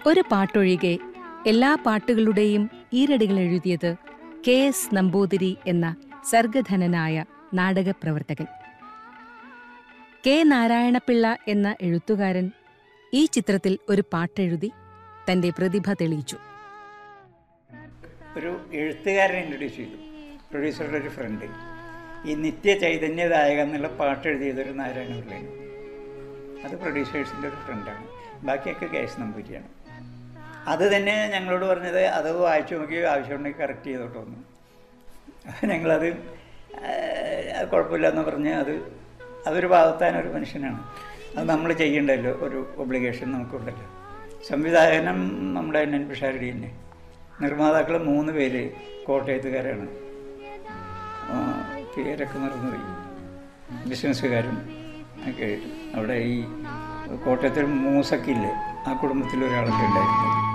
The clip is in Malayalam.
ഒരു പാട്ടൊഴികെ എല്ലാ പാട്ടുകളുടെയും ഈരടികൾ എഴുതിയത് കെ എസ് നമ്പൂതിരി എന്ന സർഗധനനായ നാടകപ്രവർത്തകൻ കെ നാരായണപിള്ള എന്ന എഴുത്തുകാരൻ ഈ ചിത്രത്തിൽ ഒരു പാട്ടെഴുതി തന്റെ പ്രതിഭ തെളിയിച്ചു ഒരു എഴുത്തുകാരനെ ഇൻട്രൊഡ്യൂസ് ചെയ്തു പ്രൊഡ്യൂസറുടെ ഒരു ഫ്രണ്ട് ഈ നിത്യ ചൈതന്യദായക എന്നുള്ള പാട്ട് എഴുതിയതൊരു നാരായണ പിള്ളയാണ് അത് പ്രൊഡ്യൂസേഴ്സിൻ്റെ ഒരു ഫ്രണ്ടാണ് ബാക്കിയൊക്കെ കേസ് നമ്പൂരിയാണ് അത് തന്നെ ഞങ്ങളോട് പറഞ്ഞത് അത് വായിച്ചു നോക്കി ആവശ്യമുണ്ടെങ്കിൽ കറക്റ്റ് ചെയ്തോട്ടോ എന്ന് അപ്പോൾ ഞങ്ങളത് ആ, കുഴപ്പമില്ല എന്ന് പറഞ്ഞ് അത് അതൊരു ഭാഗത്താൻ ഒരു മനുഷ്യനാണ് അത് നമ്മൾ ചെയ്യണ്ടല്ലോ ഒരു ഒബ്ലിഗേഷൻ നമുക്കുണ്ടല്ലോ സംവിധായകനം നമ്മുടെ എൻ എൻ പിഷാരടി തന്നെ നിർമ്മാതാക്കൾ മൂന്ന് പേര് കോട്ടയത്തുകാരാണ് ആ, പേരൊക്കെ മറന്നുപോയി ബിസിനസ്സുകാരും ഒക്കെ ആയിട്ട് അവിടെ ഈ കോട്ടയത്തിൽ മൂസക്കില്ലേ ആ കുടുംബത്തിൽ ഒരാളൊക്കെ ഉണ്ടായിരുന്നു